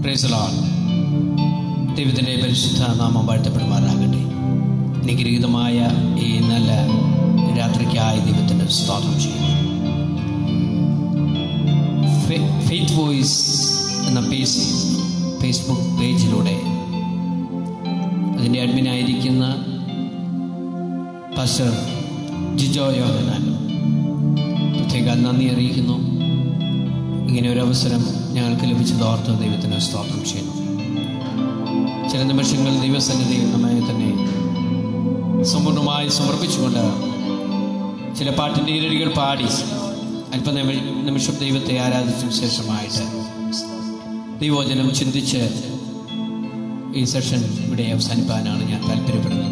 Praise the Lord ദൈവത്തിൻ്റെ പരിശുദ്ധ നാമം വാഴ്ത്തപ്പെടുമാറാകട്ടെ അനുഗ്രഹീതമായ ഈ നല്ല രാത്രിക്കായി ദൈവത്തിൻ്റെ സ്തോത്രം ചെയ്യുന്നു ഫെയ്ത്ത് വോയിസ് എന്ന പേജ് ഫേസ്ബുക്ക് പേജിലൂടെ അതിൻ്റെ അഡ്മിനായിരിക്കുന്ന പാസ്റ്റർ ജിജോ യോഹനാൻ പ്രത്യേക നന്ദി അറിയിക്കുന്നു ഇങ്ങനെ ഒരു അവസരം ഞങ്ങൾക്ക് ലഭിച്ചത് ഓർത്ത് ദൈവത്തിന് സ്തോത്രം ചെയ്യുന്നു ചില നിമിഷങ്ങൾ ദൈവസന്നിധിയിൽ നമ്മെ തന്നെ സമ്പൂർണ്ണമായി സമർപ്പിച്ചുകൊണ്ട് ചില പാട്ടിൻ്റെ ഈരടികൾ പാടി അല്പ നിമിഷം ദൈവത്തെ ആരാധിച്ചതിന് ശേഷമായിട്ട് ദൈവോചനം ചിന്തിച്ച് ഈ സെഷൻ ഇവിടെ അവസാനിപ്പാനാണ് ഞാൻ താല്പര്യപ്പെടുന്നത്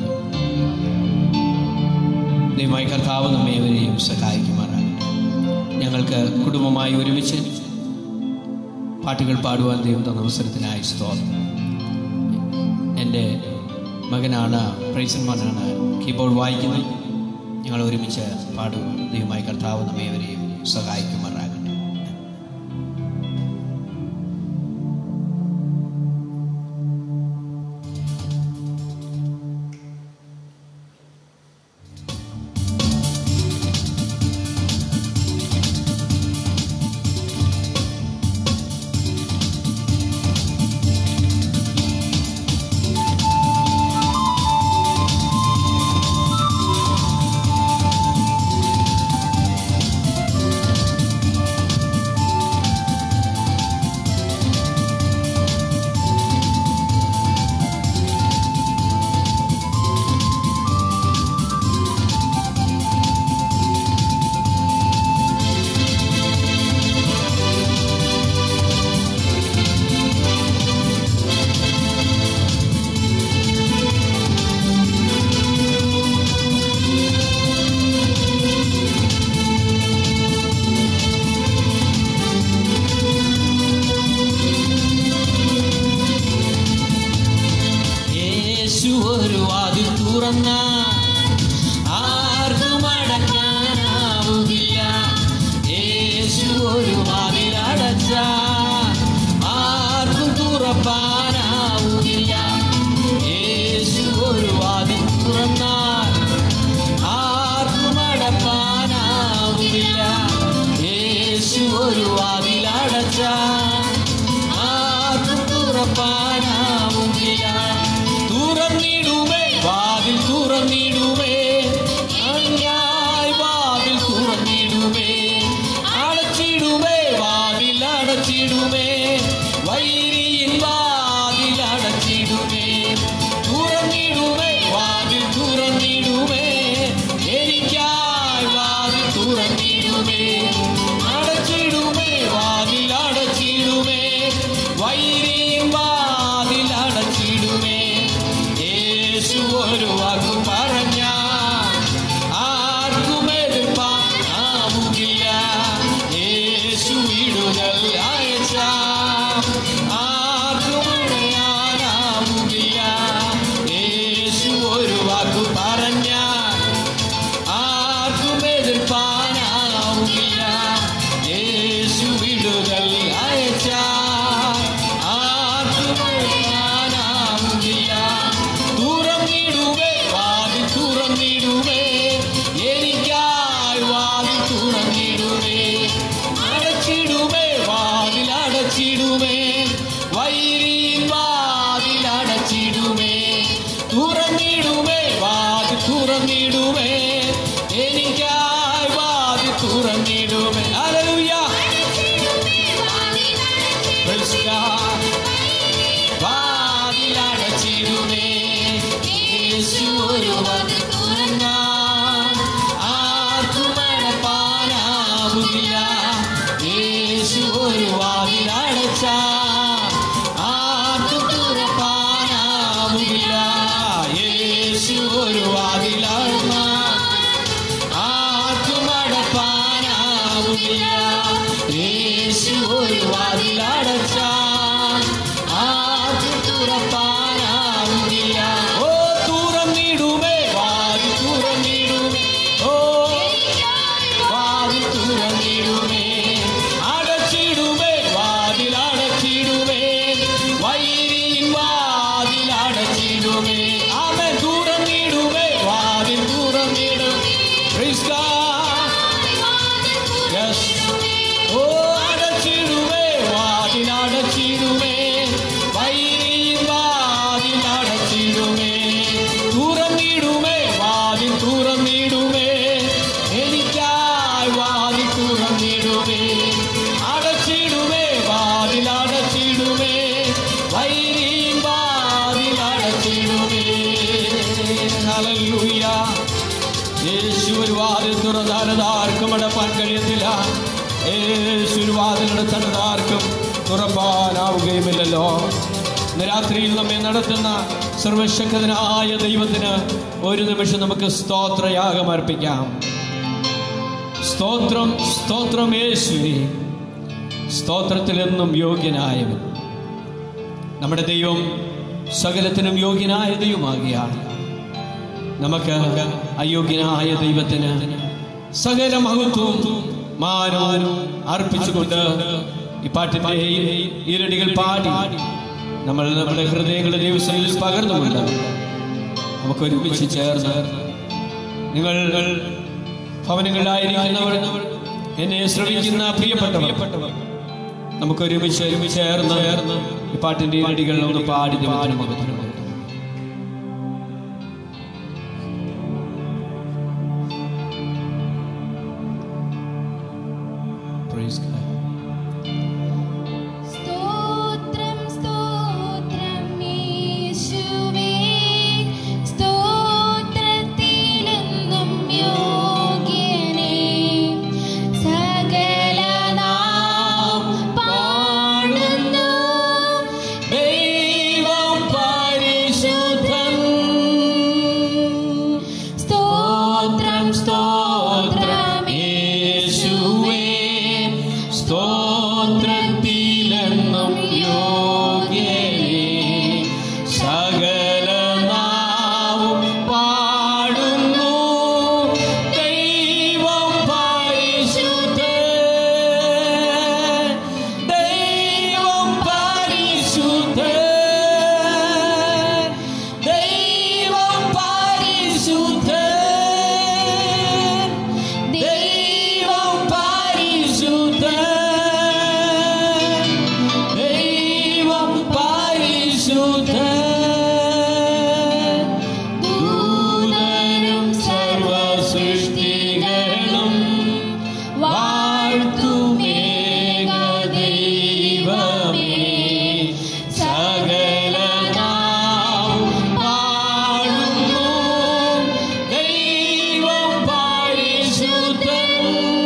ദൈവമായി കർത്താവ് നമ്മെ ഇവരെയും സഹായിക്കുമാറാകട്ടെ ഞങ്ങൾക്ക് കുടുംബമായി ഒരുമിച്ച് പാട്ടുകൾ പാടുവാൻ ദൈവം തന്ന അവസരത്തിനായി സ്തോത്രം എൻ്റെ മകനാണ് പ്രൈസന്മാനാണ് കീബോർഡ് വായിക്കുന്നത് ഞങ്ങൾ ഒരുമിച്ച് പാടും ദൈവമായി കർത്താവ് നമ്മെ ഇവരെയും സഹായിക്കുമാറാകട്ടെ യേശു ഒരു വാതിൽ തുറന്ന ആർക്കും അടയ്ക്കാനാവുകില്ല യേശു ഒരു വാതിൽ അടച്ച ആർക്കും തുറപ്പാനാവുകില്ല യേശു ഒരു വാതിൽ തുറന്നാൽ ആർക്കും അടപ്പാനാവുകില്ല യേശു ഒരു വാതിൽ അടച്ച ആർക്കും തുറപ്പാനാവുകില്ല തുറന്നിടുമേ വാതിൽ തുറന്നിടുമേ അന്യായി വാതിൽ തുറന്നിടുമേ അടച്ചിടുമേ വാതിൽ അടച്ചിടുമേ വൈരിയിൻ വാതിൽ അടച്ചിടുമേ തുറന്നിടുമേ വാതിൽ തുറന്നിടുമേ എനിക്കായി വാതിൽ തുറന്നിടുമേ അടച്ചിടുമേ വാതിൽ അടച്ചിടുമേ വൈരിയും വാതിൽ അടച്ചിടുമേ യേശു ഒരു വാക്കു പറഞ്ഞ ആർക്കും എതിർപ്പാവുകില്ല യേശു വീടുകൾ അയച്ച ആർക്കും ഇടയാനാവുകില്ല യേശു ഒരു വാക്കു പറഞ്ഞ ആർക്കും എതിർപ്പാനാവുകില്ല യേശു വീടുകൾ അയച്ച ആർക്കും എതിർപ്പാനാവുകില്ല തുറന്നിടുമേ വാതിൽ തുറന്നിടുമേ എനിക്കായി വാതിൽ തുറന്നിടുമേ അടച്ചിടുമേ വാതിൽ അടച്ചിടുമേ വൈരിൻ വാതിൽ അടച്ചിടുമേ തുറന്നിടുമേ വാതിൽ തുറന്നിടുമേ എനിക്കായി വാതിൽ തുറന്നിടുമേ ഹല്ലേലൂയ Praise God. വാതിൽ അടച്ചിടുമേ യേശു ഒരു വാതിൽ തുറന്നാൽ ആർക്കും അടപ്പാനാവുകില്ല യേശു ഒരു വാതിൽ അടച്ച ആർക്കും തുറപ്പാനാവുകില്ല യേശു ഒരു വാതിൽ അടന്നാൽ ആർക്കും അടപ്പാനാവുകില്ല യേശു ഒരു വാതിൽ അടച്ചാൽ വാതിൽ തുറന്നാരതാർക്കും അടപ്പാൻ കഴിയത്തില്ല യേശു വാതിലടച്ചതാർക്കും തുറപ്പാനാവുകയുമില്ലല്ലോ ഇന്ന് രാത്രിയിൽ നമ്മെ നടത്തുന്ന സർവശക്തനായ ദൈവത്തിന് ഒരു നിമിഷം നമുക്ക് സ്തോത്രയാഗം അർപ്പിക്കാം സ്തോത്രം സ്തോത്രം യേശുവേ സ്തോത്രത്തിൽ എന്നും യോഗ്യനായവൻ നമ്മുടെ ദൈവം സകലത്തിനും യോഗ്യനായ ദൈവമാകിയാണ് നമുക്ക് അയോഗ്യനായ ദൈവത്തിന് സകല മഹത്വവും മാനവും അർപ്പിച്ചുകൊണ്ട് ഈ പാട്ടിന്റെ ഈരടികൾ പാടി നമ്മൾ നമ്മുടെ ഹൃദയങ്ങളുടെ ദിവസങ്ങളിൽ പകർന്നുകൊണ്ട് നമുക്ക് ഒരുമിച്ച് ചേർന്ന് നിങ്ങൾ ഭവനങ്ങളിലായിരിക്കുന്നവർ എന്നെ ശ്രമിക്കുന്ന പ്രിയപ്പെട്ടവർ നമുക്ക് ഒരുമിച്ച് ഒരുമിച്ച് ചേർന്ന് ചേർന്ന് ഈ പാട്ടിന്റെ ഈരടികൾ ഒന്ന് പാടി ദൈവത്തിന് മഹത്വം കൊടുക്കാം. Praise God. സ്തോത്രം സ്തോത്രം യേശുവേ സ്തോത്രത്തിലെന്നും യോഗ്യനേ സകലനാം പാടുന്നു ദൈവം പരിശുദ്ധൻ സ്തോത്രം സ്തോത്രം യേശുവേ സ്തോത്രത്തിലെന്നും യോഗ്യനേ സകല നാവും പാടുന്നു ദൈവം പരിശുദ്ധൻ ദൈവം പരിശുദ്ധൻ ദൈവം പരിശുദ്ധൻ ദൈവം പരിശുദ്ധൻ ദൈവം പരിശുദ്ധൻ ദൂതനും സർവ സൃഷ്ടികളും വാഴ്ത്തുമേക ദൈവമേ സകല നാവും പാടുന്നു ദൈവം പരിശുദ്ധൻ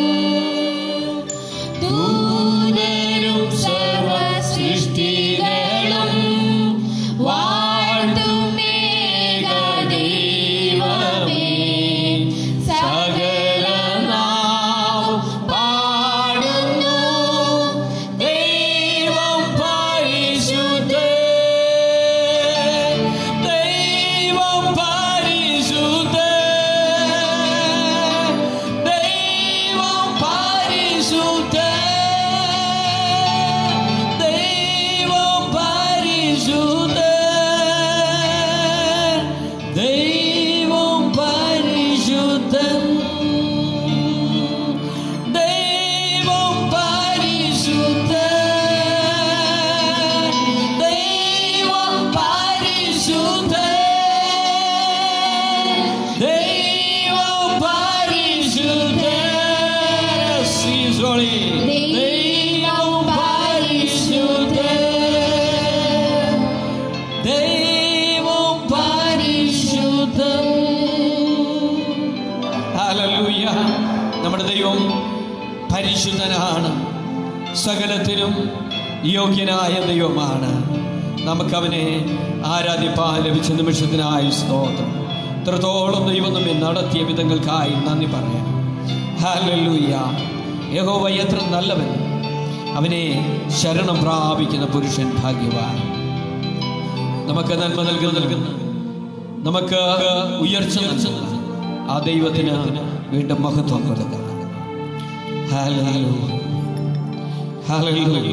ദൂതരും സർവ സൃഷ്ടികളും വാഴ്ത്തുമേക ദൈവമേ സകല നാവും പാടുന്നു ദൈവം പരിശുദ്ധൻ ദൈവം പരിശുദ്ധൻ ദൈവം പരിശുദ്ധൻ ദൈവം പരിശുദ്ധൻ ദൈവം പരിശുദ്ധൻ ദൈവം പരിശുദ്ധൻ ദൈവം പരിശുദ്ധൻ ദൈവം പരിശുദ്ധൻ He's holy. ദൈവം പരിശുദ്ധൻ ദൈവം പരിശുദ്ധൻ ഹല്ലേലൂയ നമ്മുടെ ദൈവം പരിശുദ്ധനാണ് സകലത്തിനും യോഗ്യനായ ദൈവമാണ് നമുക്കവനെ ആരാധിപ്പാൻ ലഭിച്ച നിമിഷത്തിനായി സ്തോത്രം ഇത്രത്തോളം ദൈവം നമ്മെ നടത്തിയ വിധങ്ങൾക്കായി നന്ദി പറയാം ഹല്ലേലൂയ യഹോവ എത്ര നല്ലവൻ അവനെ ശരണം പ്രാപിക്കുന്ന പുരുഷൻ ഭാഗ്യവാൻ നമുക്ക് നന്മ നൽകുന്ന നൽകുന്ന നമുക്ക് ഉയർച്ച നൽകുന്ന ആ ദൈവത്തിന് വീണ്ടും മഹത്വം കൊടുക്കണം ഹല്ലേലൂയ. ഹല്ലേലൂയ.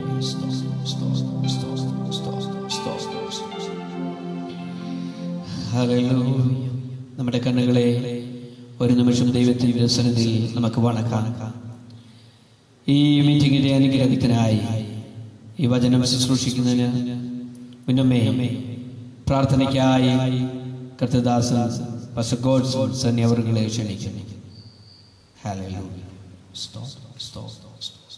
ഹല്ലേലൂയ. നമ്മുടെ കണ്ണുകളെ ഒരു നിമിഷം ദൈവത്തിന്റെ സന്നിധിയിൽ നമുക്ക് വണക്കാം ഈ മീറ്റിംഗിന്റെ അനുഗ്രഹത്തിനായി ഈ വചനം ശുശ്രൂഷിക്കുന്നതിന് മുന്നമേ പ്രാർത്ഥനയ്ക്കായി കർത്തദാസൻ പസ ഗോഡ്സ് സന്നി അവറുകളെ ക്ഷണിക്കുന്നു ഹല്ലേലൂയ. സ്തോത്രം, സ്തോത്രം, സ്തോത്രം.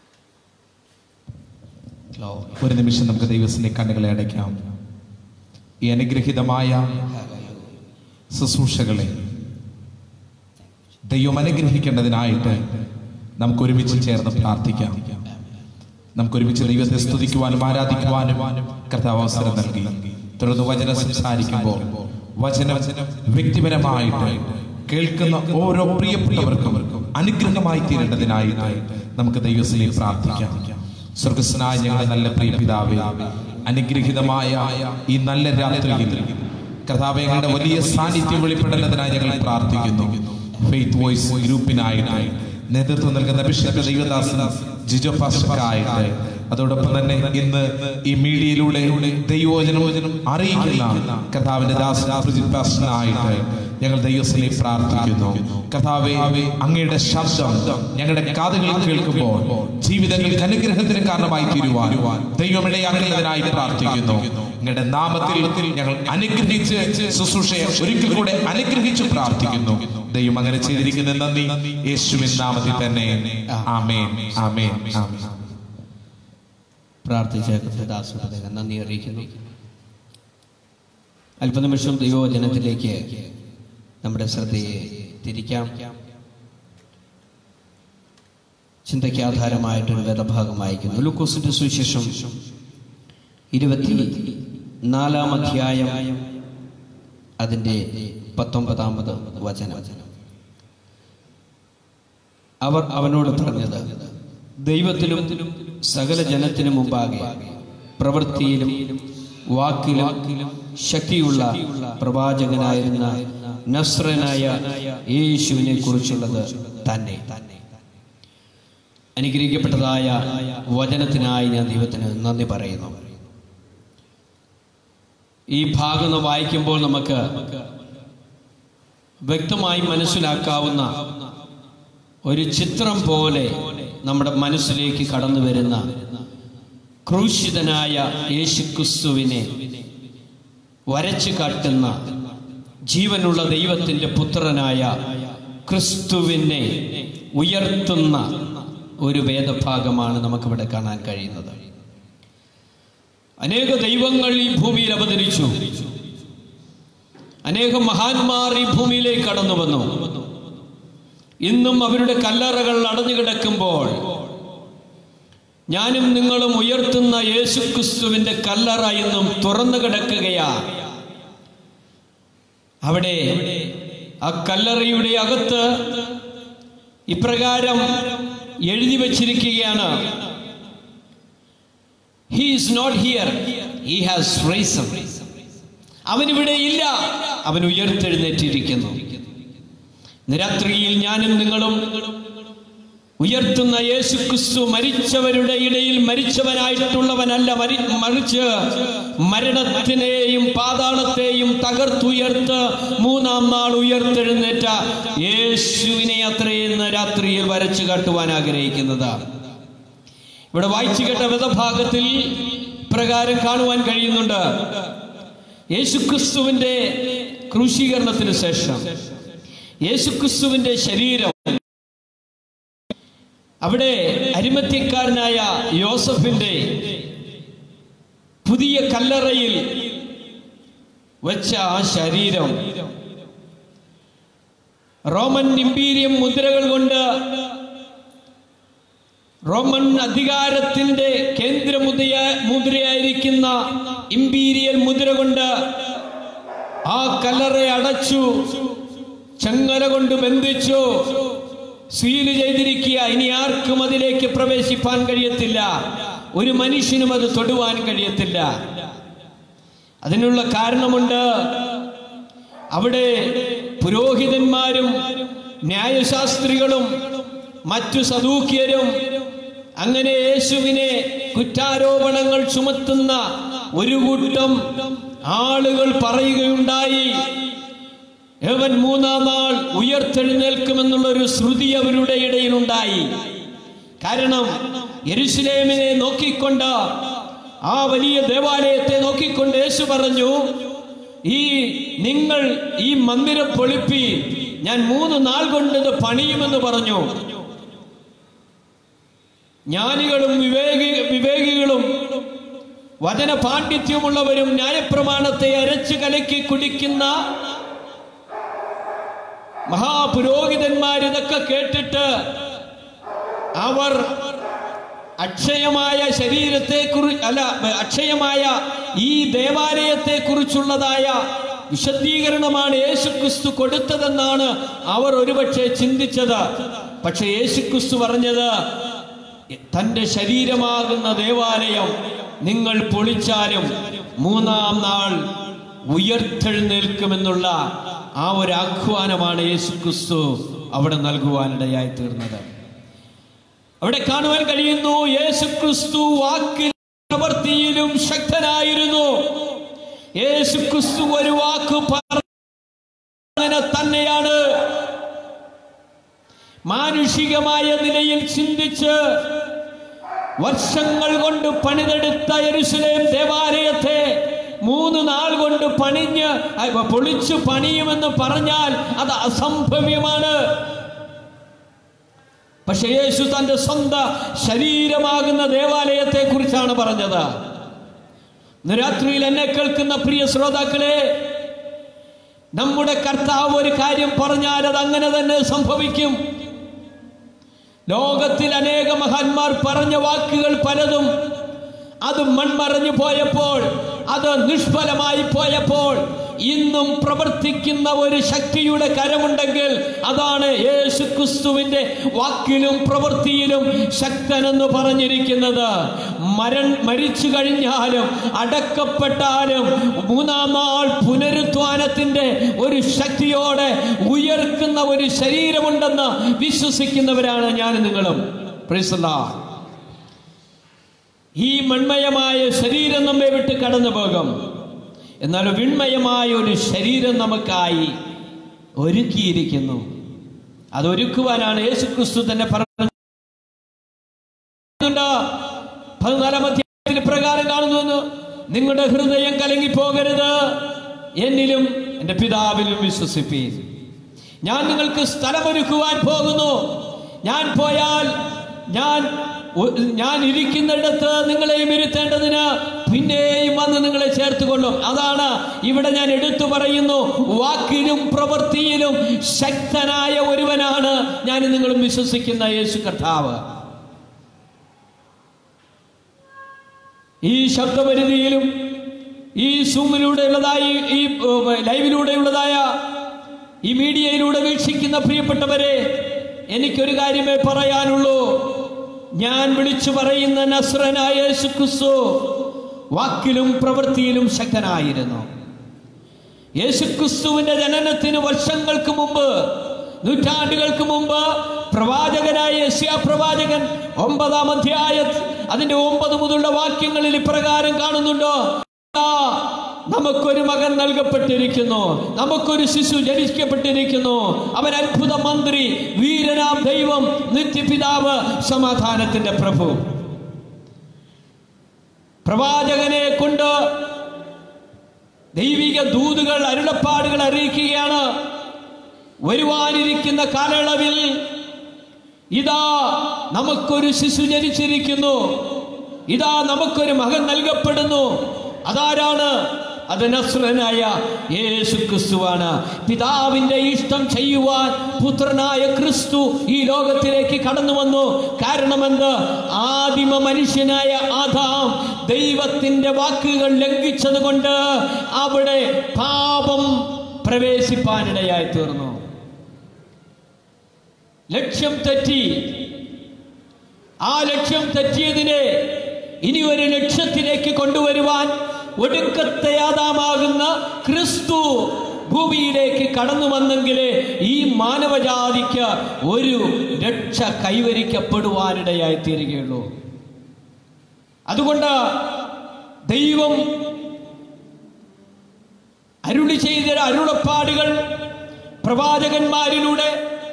Glory. ഒരു നിമിഷം നമുക്ക് ദൈവത്തിന്റെ കണ്ണുകളെ അടയ്ക്കാം ഈ അനുഗ്രഹീതമായ ശുശ്രൂഷകളെ ദൈവം അനുഗ്രഹിക്കേണ്ടതിനായിട്ട് നമുക്ക് ഒരുമിച്ച് ചേർന്ന് പ്രാർത്ഥിക്കാം നമുക്ക് ഒരുമിച്ച് ദൈവത്തെ സ്തുതിക്കുവാനും ആരാധിക്കുവാനും കർത്താവ് അവസരം നൽകി തുടർന്ന് വചനം സംസാരിക്കുമ്പോൾ വചനം വ്യക്തിപരമായിട്ട് കേൾക്കുന്ന ഓരോ പ്രിയപ്പെട്ടവർക്കും അനുഗ്രഹമായി തീരേണ്ടതിനായിട്ട് നമുക്ക് ദൈവത്തിനെ പ്രാർത്ഥിക്കാം സ്വർഗസ്നായ ഞങ്ങളുടെ നല്ല പ്രിയ പിതാവേ അനുഗ്രഹീതമായ ഈ നല്ല രാത്രിയിൽ കർത്താവെ ഞങ്ങളുടെ വലിയ സാന്നിധ്യം വെളിപ്പെടേണ്ടതിനായി ഞങ്ങൾ പ്രാർത്ഥിക്കുന്നു ഫെയ്ത്ത് വോയിസ് ഗ്രൂപ്പിനായിട്ട് നേതൃത്വം നൽകുന്ന ബിഷപ്പ് ദൈവദാസൻ ജിജോ പാസ്റ്റർക്കായിട്ട് അതോടൊപ്പം തന്നെ ഇന്ന് ഈ മീഡിയയിലൂടെ ദൈവവചനം അറിയിക്കുന്ന കർത്താവിന്റെ ദാസൻ പ്രജിത് പാസ്റ്ററിനായിട്ട് ഞങ്ങൾ ദൈവത്തിനെ പ്രാർത്ഥിക്കുന്നു കർത്താവെ അങ്ങയുടെ ശബ്ദം ഞങ്ങളുടെ കാതുകളിൽ കേൾക്കുമ്പോൾ ജീവിതങ്ങൾക്ക് അനുഗ്രഹത്തിന് കാരണമായി തീരുവാൻ ദൈവമിടയാക്കുന്നതിനായി പ്രാർത്ഥിക്കുന്നു നിങ്ങളുടെ നാമത്തിൽ ഞങ്ങൾ അനുഗ്രഹിച്ച് ശുശ്രൂഷയെ ഒരിക്കൽ കൂടെ അനുഗ്രഹിച്ച് പ്രാർത്ഥിക്കുന്നു ദൈവം അങ്ങനെ ചെയ്തിരിക്കുന്ന നന്ദി യേശുവിൻ നാമത്തിൽ തന്നെ ആമേൻ ആമേൻ ആമേൻ പ്രാർത്ഥിച്ച കൃത്യദാസുഹൃദയം നന്ദി അറിയിക്കുന്നു അല്പനിമിഷം ദൈവവചനത്തിലേക്ക് നമ്മുടെ ശ്രദ്ധയെ തിരിക്കാം ചിന്തയ്ക്ക് ആധാരമായിട്ടൊരു വേദഭാഗം വായിക്കുന്നു ലൂക്കോസിന്റെ സുവിശേഷം ഇരുപത്തി നാലാം അധ്യായം അതിൻ്റെ പത്തൊമ്പതാമത് വചനം അവർ അവനോട് പറഞ്ഞത് ദൈവത്തിലും സകല ജനത്തിനു മുമ്പാകെ പ്രവൃത്തിയിലും വാക്കിലും ശക്തിയുള്ള പ്രവാചകനായിരുന്ന നസ്രനായ യേശുവിനെ കുറിച്ചുള്ളത് തന്നെ അനുഗ്രഹിക്കപ്പെട്ടതായ വചനത്തിനായി ഞാൻ ദൈവത്തിന് നന്ദി പറയുന്നു ഈ ഭാഗം ഒന്ന് വായിക്കുമ്പോൾ നമുക്ക് വ്യക്തമായി മനസ്സിലാക്കാവുന്ന ഒരു ചിത്രം പോലെ നമ്മുടെ മനസ്സിലേക്ക് കടന്നു വരുന്ന ക്രൂശിതനായ യേശുക്രിസ്തുവിനെ വരച്ചു കാട്ടുന്ന ജീവനുള്ള ദൈവത്തിന്റെ പുത്രനായ ക്രിസ്തുവിനെ ഉയർത്തുന്ന ഒരു വേദഭാഗമാണ് നമുക്കിവിടെ കാണാൻ കഴിയുന്നത് അനേക ദൈവങ്ങൾ ഈ ഭൂമിയിൽ അവതരിച്ചു അനേകം മഹാന്മാർ ഈ ഭൂമിയിലേക്ക് കടന്നു വന്നു ഇന്നും അവരുടെ കല്ലറകൾ അടഞ്ഞു കിടക്കുമ്പോൾ ഞാനും നിങ്ങളും ഉയർത്തുന്ന യേശുക്രിസ്തുവിന്റെ കല്ലറ ഇന്നും തുറന്നു കിടക്കുകയാ അവിടെ ആ കല്ലറയുടെ അകത്ത് ഇപ്രകാരം എഴുതി വച്ചിരിക്കുകയാണ് he is not here he has risen അവൻ ഇവിടെ ഇല്ല അവൻ ഉയർത്തെഴുന്നേറ്റിരിക്കുന്നു ഇന്ന് രാത്രിയിൽ ഞാനും നിങ്ങളും ഉയർത്തുന്ന യേശു ക്രിസ്തു മരിച്ചവരുടെ ഇടയിൽ മരിച്ചവനായിട്ടുള്ളവനല്ല മരി മറിച്ച് മരണത്തിനെയും പാതാളത്തെയും തകർത്തുയർത്ത് മൂന്നാം നാൾ ഉയർത്തെഴുന്നേറ്റ യേശുവിനെ അത്രയും രാത്രിയിൽ വരച്ചു കാട്ടുവാൻ ആഗ്രഹിക്കുന്നത് ഇവിടെ വായിച്ചു കേട്ട വേദഭാഗത്തിൽ പ്രകാരം കാണുവാൻ കഴിയുന്നുണ്ട് യേശുക്രിസ്തുവിന്റെ ക്രൂശീകരണത്തിന് ശേഷം യേശുക്രിസ്തുവിന്റെ ശരീരം അവിടെ അരിമത്യക്കാരനായ യോസഫിന്റെ പുതിയ കല്ലറയിൽ വെച്ച ആ ശരീരം റോമൻ ഇമ്പീരിയം മുദ്രകൾ കൊണ്ട് റോമൻ അധികാരത്തിന്റെ കേന്ദ്ര മുദ്രയ മുദ്രയായിരിക്കുന്ന ഇമ്പീരിയൽ മുദ്ര കൊണ്ട് ആ കല്ലറ അടച്ചു ചങ്ങല കൊണ്ട് ബന്ധിച്ചു സീല് ചെയ്തിരിക്കുക ഇനി ആർക്കും അതിലേക്ക് പ്രവേശിപ്പാൻ കഴിയത്തില്ല ഒരു മനുഷ്യനും അത് തൊടുവാൻ കഴിയത്തില്ല അതിനുള്ള കാരണമുണ്ട് അവിടെ പുരോഹിതന്മാരും ന്യായശാസ്ത്രികളും മറ്റു സദൂക്യരും അങ്ങനെ യേശുവിനെ കുറ്റാരോപണങ്ങൾ ചുമത്തുന്ന ഒരു കൂട്ടം ആളുകൾ പറയുകയുണ്ടായി അവൻ മൂന്നാം നാൾ ഉയർത്തെഴുന്നേൽക്കുമെന്നുള്ള ഒരു ശ്രുതി അവരുടെ ഇടയിലുണ്ടായി കാരണം യെരുശലേമിനെ നോക്കിക്കൊണ്ട് ആ വലിയ ദേവാലയത്തെ നോക്കിക്കൊണ്ട് യേശു പറഞ്ഞു ഈ നിങ്ങൾ ഈ മന്ദിരം പൊളിപ്പി ഞാൻ മൂന്ന് നാൾ കൊണ്ട് ഇത് പണിയുമെന്ന് പറഞ്ഞു ജ്ഞാനികളും വിവേകി വിവേകികളും വചന പാണ്ഡിത്യമുള്ളവരും ന്യായപ്രമാണത്തെ അരച്ചു കലക്കി കുടിക്കുന്ന മഹാപുരോഹിതന്മാർ ഇതൊക്കെ കേട്ടിട്ട് അവർ അക്ഷയമായ ശരീരത്തെ കുറി അല്ല അക്ഷയമായ ഈ ദേവാലയത്തെ കുറിച്ചുള്ളതായ വിശദീകരണമാണ് യേശുക്രിസ്തു കൊടുത്തതെന്നാണ് അവർ ഒരുപക്ഷെ ചിന്തിച്ചത് പക്ഷെ യേശുക്രിസ്തു പറഞ്ഞത് തന്റെ ശരീരമാകുന്ന ദേവാലയം നിങ്ങൾ പൊളിച്ചാലും മൂന്നാം നാൾ ഉയർത്തെഴുന്നേൽക്കുമെന്നുള്ള ആ ഒരു ആഹ്വാനമാണ് യേശുക്രിസ്തു അവിടെ നൽകുവാനിടയായി തീർന്നത് അവിടെ കാണുവാൻ കഴിയുന്നു യേശുക്രിസ്തു വാക്കിൽ പ്രവൃത്തിയിലും ശക്തനായിരുന്നു യേശുക്രിസ്തു ഒരു വാക്ക് പറഞ്ഞ തന്നെയാണ് മാനുഷികമായ നിലയിൽ ചിന്തിച്ച് വർഷങ്ങൾ കൊണ്ട് പണിതെടുത്ത യെരുശലേം ദേവാലയത്തെ മൂന്ന് നാൾ കൊണ്ട് പണിഞ്ഞ് അഹ് പൊളിച്ചു പണിയുമെന്ന് പറഞ്ഞാൽ അത് അസംഭവ്യമാണ് പക്ഷെ യേശു തന്റെ സ്വന്തം ശരീരമാകുന്ന ദേവാലയത്തെ കുറിച്ചാണ് പറഞ്ഞത് ഇന്ന് രാത്രിയിൽ എന്നെ കേൾക്കുന്ന പ്രിയ ശ്രോതാക്കളെ നമ്മുടെ കർത്താവ് ഒരു കാര്യം പറഞ്ഞാൽ അത് അങ്ങനെ തന്നെ സംഭവിക്കും ലോകത്തിൽ അനേക മഹാന്മാർ പറഞ്ഞ വാക്കുകൾ പലതും അത് മൺമറഞ്ഞു പോയപ്പോൾ അത് നിഷ്ഫലമായി പോയപ്പോൾ ഇന്നും പ്രവർത്തിക്കുന്ന ഒരു ശക്തിയുടെ കരമുണ്ടെങ്കിൽ അതാണ് യേശു ക്രിസ്തുവിന്റെ വാക്കിലും പ്രവൃത്തിയിലും ശക്തനെന്ന് പറഞ്ഞിരിക്കുന്നത് മരൺ മരിച്ചു കഴിഞ്ഞാലും അടക്കപ്പെട്ടാലും മൂന്നാം നാൾ പുനരുത്ഥാനത്തിന്റെ ഒരു ശക്തിയോടെ ഉയർക്കുന്ന ഒരു ശരീരമുണ്ടെന്ന് വിശ്വസിക്കുന്നവരാണ് ഞാൻ നിങ്ങളും Praise the Lord. ഈ മൺമയമായ ശരീരം നമ്മെ വിട്ട് കടന്നു പോകും എന്നാൽ വിൺമയമായ ഒരു ശരീരം നമുക്കായി ഒരുക്കിയിരിക്കുന്നു അതൊരുക്കുവാനാണ് യേശു ക്രിസ്തു തന്നെ പറഞ്ഞത് പതിനാലാം അധ്യായത്തിൽ പ്രകാരം കാണുന്നു നിങ്ങളുടെ ഹൃദയം കലങ്ങി പോകരുത് എന്നിലും എൻ്റെ പിതാവിലും വിശ്വസിപ്പീൻ ഞാൻ നിങ്ങൾക്ക് സ്ഥലമൊരുക്കുവാൻ പോകുന്നു ഞാൻ പോയാൽ ഞാൻ ഒ- ഞാൻ ഇരിക്കുന്നിടത്ത് നിങ്ങളെയും ഇരുത്തേണ്ടതിന് പിന്നെയും വന്ന് നിങ്ങളെ ചേർത്ത് കൊള്ളും അതാണ് ഇവിടെ ഞാൻ എടുത്തു പറയുന്നു വാക്കിലും പ്രവൃത്തിയിലും ശക്തനായ ഒരുവനാണ് ഞാൻ നിങ്ങളും വിശ്വസിക്കുന്ന യേശു കർത്താവ് ഈ ശബ്ദപരിധിയിലും ഈ സൂമിലൂടെയുള്ളതായ ഈ ഏഹ്, ലൈവിലൂടെയുള്ളതായ ഈ മീഡിയയിലൂടെ വീക്ഷിക്കുന്ന പ്രിയപ്പെട്ടവരെ എനിക്കൊരു കാര്യമേ പറയാനുള്ളൂ ഞാൻ വിളിച്ചു പറയുന്ന നസ്രനായ യേശു ക്രിസ്തു വാക്കിലും പ്രവൃത്തിയിലും ശക്തനായിരുന്നു യേശുക്രിസ്തുവിന്റെ ജനനത്തിന് വർഷങ്ങൾക്ക് മുമ്പ് നൂറ്റാണ്ടുകൾക്ക് മുമ്പ് പ്രവാചകനായ യശ്യാ പ്രവാചകൻ ഒമ്പതാം അധ്യായ അതിന്റെ ഒമ്പത് മുതലുള്ള വാക്യങ്ങളിൽ ഇപ്രകാരം കാണുന്നുണ്ടോ "ആ, നമുക്കൊരു മകൻ നൽകപ്പെട്ടിരിക്കുന്നു നമുക്കൊരു ശിശു ജനിക്കപ്പെട്ടിരിക്കുന്നു അവൻ അത്ഭുത മന്ത്രി വീരനാം ദൈവം നിത്യപിതാവ് സമാധാനത്തിന്റെ പ്രഭു പ്രവാചകനെ കൊണ്ട് ദൈവിക ദൂതുകൾ അരുളപ്പാടുകൾ അറിയിക്കുകയാണ് വരുവാനിരിക്കുന്ന കാലയളവിൽ ഇതാ നമുക്കൊരു ശിശു ജനിച്ചിരിക്കുന്നു ഇതാ നമുക്കൊരു മകൻ നൽകപ്പെടുന്നു അതാരാണ് അത് നസ്രനായ യേശു ക്രിസ്തുവാണ് പിതാവിന്റെ ഇഷ്ടം ചെയ്യുവാൻ പുത്രനായ ക്രിസ്തു ഈ ലോകത്തിലേക്ക് കടന്നു വന്നു കാരണമെന്ത് ആദിമ മനുഷ്യനായ ആദാം ദൈവത്തിന്റെ വാക്കുകൾ ലംഘിച്ചത് കൊണ്ട് അവിടെ പാപം പ്രവേശിപ്പാനിടയായി തീർന്നു ലക്ഷ്യം തെറ്റി ആ ലക്ഷ്യം തെറ്റിയതിനെ ഇനി ഒരു ലക്ഷ്യത്തിലേക്ക് കൊണ്ടുവരുവാൻ ഒടുക്കത്തെ ആദാമാകുന്ന ക്രിസ്തു ഭൂമിയിലേക്ക് കടന്നു വന്നെങ്കിലേ ഈ മാനവജാതിക്ക് ഒരു രക്ഷ കൈവരിക്കപ്പെടുവാനിടയായി തീരുകയുള്ളൂ അതുകൊണ്ട് ദൈവം അരുളി ചെയ്ത അരുളപ്പാടുകൾ പ്രവാചകന്മാരിലൂടെ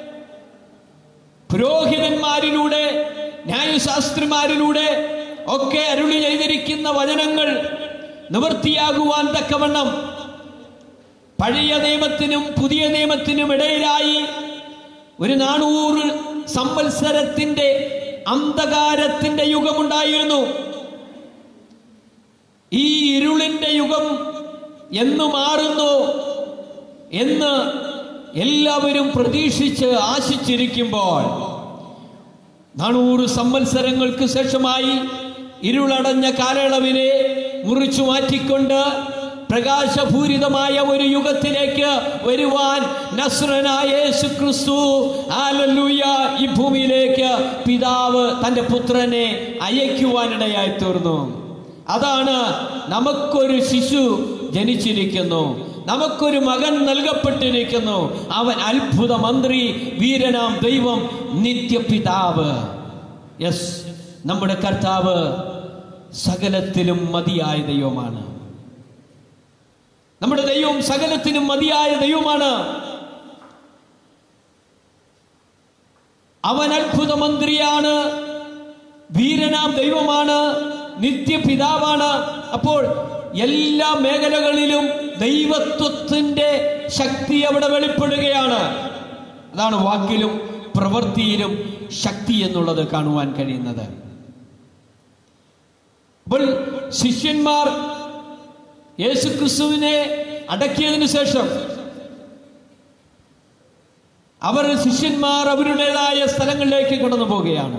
പുരോഹിതന്മാരിലൂടെ ന്യായശാസ്ത്രിമാരിലൂടെ ഒക്കെ അരുളി ചെയ്തിരിക്കുന്ന വചനങ്ങൾ നിവൃത്തിയാകുവാൻ തക്കവണ്ണം പഴയ നിയമത്തിനും പുതിയ നിയമത്തിനും ഇടയിലായി ഒരു നാനൂറ് സംവത്സരത്തിന്റെ അന്ധകാരത്തിന്റെ യുഗമുണ്ടായിരുന്നു ഈ ഇരുളിന്റെ യുഗം എന്ന് മാറുന്നു എന്ന് എല്ലാവരും പ്രതീക്ഷിച്ച് ആശിച്ചിരിക്കുമ്പോൾ നാനൂറ് സംവത്സരങ്ങൾക്ക് ശേഷമായി ഇരുളടഞ്ഞ കാലയളവിനെ മുറിച്ചു മാറ്റിക്കൊണ്ട് പ്രകാശപൂരിതമായ ഒരു യുഗത്തിലേക്ക് വരുവാൻ നസ്രനായ യേശു ക്രിസ്തു ഹല്ലേലൂയ ഈ ഭൂമിയിലേക്ക് പിതാവ് തന്റെ പുത്രനെ അയക്കുവാനിടയായി തീർന്നു അതാണ് നമുക്കൊരു ശിശു ജനിച്ചിരിക്കുന്നു നമുക്കൊരു മകൻ നൽകപ്പെട്ടിരിക്കുന്നു അവൻ അത്ഭുത മന്ത്രി വീരനാം ദൈവം നിത്യപിതാവ് യെസ് നമ്മുടെ കർത്താവ് സകലത്തിലും മതിയായ ദൈവമാണ് നമ്മുടെ ദൈവം സകലത്തിനും മതിയായ ദൈവമാണ് അവൻ അത്ഭുത മന്ത്രിയാണ് വീരനാം ദൈവമാണ് നിത്യപിതാവാണ് അപ്പോൾ എല്ലാ മേഖലകളിലും ദൈവത്വത്തിന്റെ ശക്തി അവിടെ വെളിപ്പെടുകയാണ് അതാണ് വാക്കിലും പ്രവൃത്തിയിലും ശക്തി എന്നുള്ളത് കാണുവാൻ കഴിയുന്നത് അപ്പോൾ ശിഷ്യന്മാർ യേശുക്രിസ്തുവിനെ അടക്കിയതിനു ശേഷം അവർ ശിഷ്യന്മാർ അവരുടേതായ സ്ഥലങ്ങളിലേക്ക് കടന്നു പോവുകയാണ്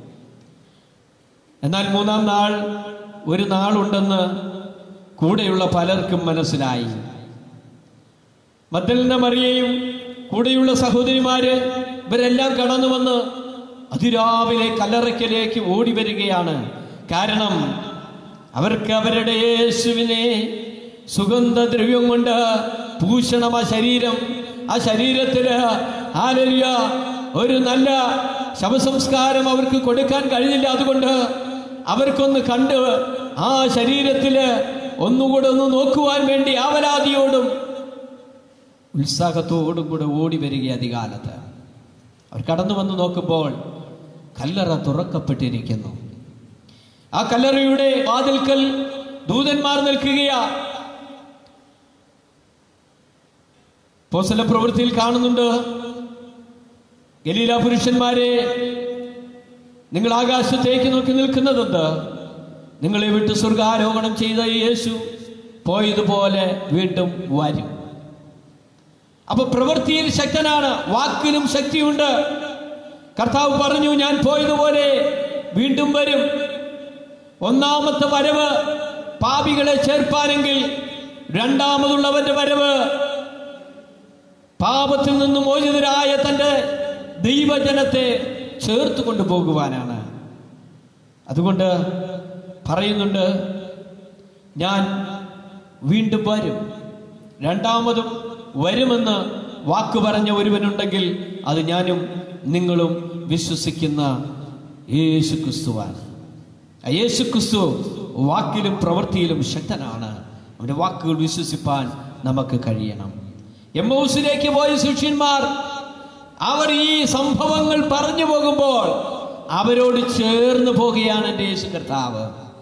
എന്നാൽ മൂന്നാം നാൾ ഒരു നാളുണ്ടെന്ന് കൂടെയുള്ള പലർക്കും മനസ്സിലായി മദ്ദലിന മറിയയും കൂടെയുള്ള സഹോദരിമാര് ഇവരെല്ലാം കടന്നു വന്ന് അതിരാവിലെ കല്ലറയ്ക്കലേക്ക് ഓടി വരികയാണ് കാരണം അവർക്ക് അവരുടെ യേശുവിനെ സുഗന്ധദ്രവ്യം കൊണ്ട് ഭൂഷണം ആ ശരീരം ആ ശരീരത്തില് ആലലിയ ഒരു നല്ല ശവസംസ്കാരം അവർക്ക് കൊടുക്കാൻ കഴിഞ്ഞില്ല അതുകൊണ്ട് അവർക്കൊന്ന് കണ്ട് ആ ശരീരത്തില് ഒന്നുകൂടെ ഒന്ന് നോക്കുവാൻ വേണ്ടി ആവലാതിയോടും ഉത്സാഹത്തോടും കൂടെ ഓടി വരിക അധികാലത്ത് അവർ കടന്നു വന്ന് നോക്കുമ്പോൾ കല്ലറ തുറക്കപ്പെട്ടിരിക്കുന്നു ആ കല്ലറയുടെ വാതിൽക്കൽ ദൂതന്മാർ നിൽക്കുകയാ പോസല പ്രവൃത്തിയിൽ കാണുന്നുണ്ട് ഗലീല പുരുഷന്മാരെ നിങ്ങൾ ആകാശത്തേക്ക് നോക്കി നിൽക്കുന്നതെന്ത് നിങ്ങളെ വിട്ട് സ്വർഗാരോഹണം ചെയ്ത യേശു പോയതുപോലെ വീണ്ടും വരും അപ്പൊ പ്രവൃത്തിയിൽ ശക്തനാണ് വാക്കിലും ശക്തിയുണ്ട് കർത്താവ് പറഞ്ഞു ഞാൻ പോയതുപോലെ വീണ്ടും വരും ഒന്നാമത്തെ വരവ് പാപികളെ ചേർപ്പാനെങ്കിൽ രണ്ടാമതുള്ളവന്റെ വരവ് പാപത്തിൽ നിന്നും മോചിതരായ തന്റെ ദൈവജനത്തെ ചേർത്ത് കൊണ്ടുപോകുവാനാണ് അതുകൊണ്ട് പറയുന്നുണ്ട് ഞാൻ വീണ്ടും വരും രണ്ടാമതും വരുമെന്ന് വാക്ക് പറഞ്ഞ ഒരുവനുണ്ടെങ്കിൽ അത് ഞാനും നിങ്ങളും വിശ്വസിക്കുന്ന യേശു ക്രിസ്തുവാണ് ആ യേശു ക്രിസ്തു വാക്കിലും പ്രവൃത്തിയിലും ശക്തനാണ് അവന്റെ വാക്കുകൾ വിശ്വസിപ്പാൻ നമുക്ക് കഴിയണം എമ്മൗസിലേക്ക് പോയ ശിഷ്യന്മാർ അവർ ഈ സംഭവങ്ങൾ പറഞ്ഞു പോകുമ്പോൾ അവരോട് ചേർന്ന് പോകുകയാണ് എൻ്റെ യേശു കർത്താവ്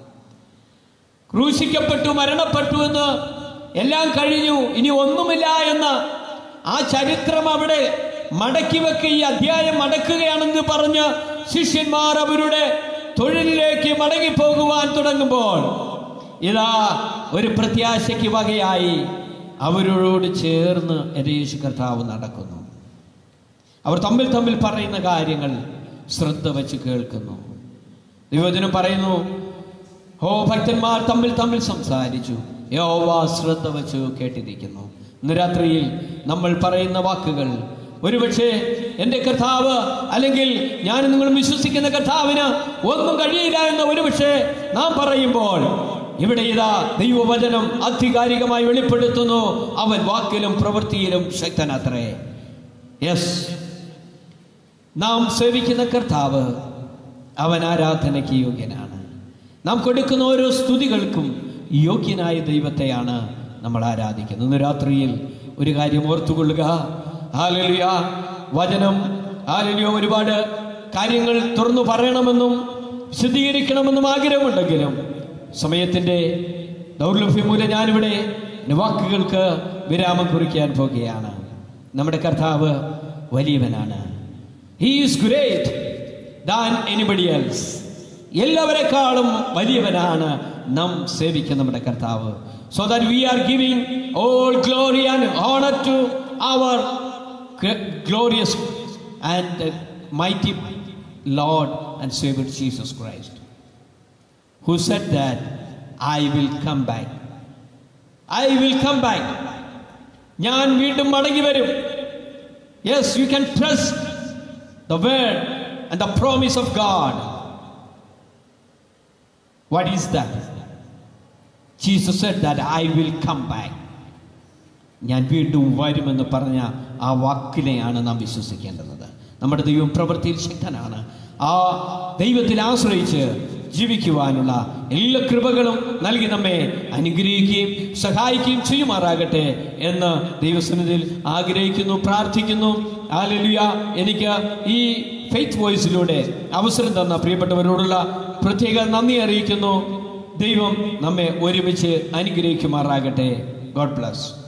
ക്രൂശിക്കപ്പെട്ടു മരണപ്പെട്ടു എന്ന് എല്ലാം കഴിഞ്ഞു ഇനി ഒന്നുമില്ല എന്ന് ആ ചരിത്രം അവിടെ മടക്കി വെക്കുക ഈ അധ്യായം മടക്കുകയാണെന്ന് പറഞ്ഞ് ശിഷ്യന്മാർ അവരുടെ തൊഴിലിലേക്ക് മടങ്ങി പോകുവാൻ തുടങ്ങുമ്പോൾ ഇതാ ഒരു പ്രത്യാശയ്ക്ക് വകയായി അവരോട് ചേർന്ന് എൻ്റെ യേശു കർത്താവ് നടക്കുന്നു അവർ തമ്മിൽ തമ്മിൽ പറയുന്ന കാര്യങ്ങൾ ശ്രദ്ധ വെച്ച് കേൾക്കുന്നു ദൈവജനം പറയുന്നു ഓ ഭക്തന്മാർ തമ്മിൽ തമ്മിൽ സംസാരിച്ചു യോവ ശ്രദ്ധ വെച്ച് കേട്ടിരിക്കുന്നു ഇന്ന് രാത്രിയിൽ നമ്മൾ പറയുന്ന വാക്കുകൾ ഒരുപക്ഷെ എൻ്റെ കർത്താവ് അല്ലെങ്കിൽ ഞാൻ നിങ്ങൾ വിശ്വസിക്കുന്ന കർത്താവിന് ഒന്നും കഴിയില്ല എന്ന് ഒരുപക്ഷെ നാം പറയുമ്പോൾ ഇവിടെ ഇതാ ദൈവവചനം ആധികാരികമായി വെളിപ്പെടുത്തുന്നു അവൻ വാക്കിലും പ്രവൃത്തിയിലും ശക്തനത്രേ യെസ് നാം സേവിക്കുന്ന കർത്താവ് അവൻ ആരാധനയ്ക്ക് യോഗ്യനാണ് നാം കൊടുക്കുന്ന ഓരോ സ്തുതികൾക്കും യോഗ്യനായ ദൈവത്തെയാണ് നമ്മൾ ആരാധിക്കുന്നത് ഇന്ന് രാത്രിയിൽ ഒരു കാര്യം ഓർത്തുകൊള്ളുക ഹാലലിയ വചനം ഹാലലിയോ ഒരുപാട് കാര്യങ്ങൾ തുറന്നു പറയണമെന്നും വിശദീകരിക്കണമെന്നും ആഗ്രഹമുണ്ടെങ്കിലും സമയത്തിൻ്റെ ദൗർലഭ്യം മൂലം ഞാനിവിടെ എൻ്റെ വാക്കുകൾക്ക് വിരാമം കുറിക്കാൻ പോകുകയാണ് നമ്മുടെ കർത്താവ് വലിയവനാണ് he's great than anybody else എല്ലാവരെക്കാളും വലിയവനാണ് നാം സേവിക്കുന്ന നമ്മുടെ കർത്താവ് so that we are giving all glory and honour to our glorious and uh, mighty Lord and Savior Jesus Christ, who said that I will come back. I will come back. ഞാൻ വീണ്ടും മടങ്ങി വരും yes you can trust the word and the promise of God what is that Jesus said that I will come back ഞാൻ വീണ്ടും വരുമെന്ന് പറഞ്ഞ ആ വാക്കിനെയാണ് നാം വിശ്വസിക്കേണ്ടത് നമ്മുടെ ദൈവം പ്രവൃത്തിയിൽ ശക്തനാണ് ആ ദൈവത്തിൽ ആശ്രയിച്ച് ജീവിക്കുവാനുള്ള എല്ലാ കൃപകളും നൽകി നമ്മെ അനുഗ്രഹിക്കുകയും സഹായിക്കുകയും ചെയ്യുമാറാകട്ടെ എന്ന് ദൈവസന്നിധിയിൽ ആഗ്രഹിക്കുന്നു പ്രാർത്ഥിക്കുന്നു ആലലുയ എനിക്ക് ഈ ഫെയ്ത്ത് വോയിസിലൂടെ അവസരം തന്ന പ്രിയപ്പെട്ടവരോടുള്ള പ്രത്യേക നന്ദി അറിയിക്കുന്നു ദൈവം നമ്മെ ഒരുമിച്ച് അനുഗ്രഹിക്കുമാറാകട്ടെ ഗോഡ് ബ്ലസ്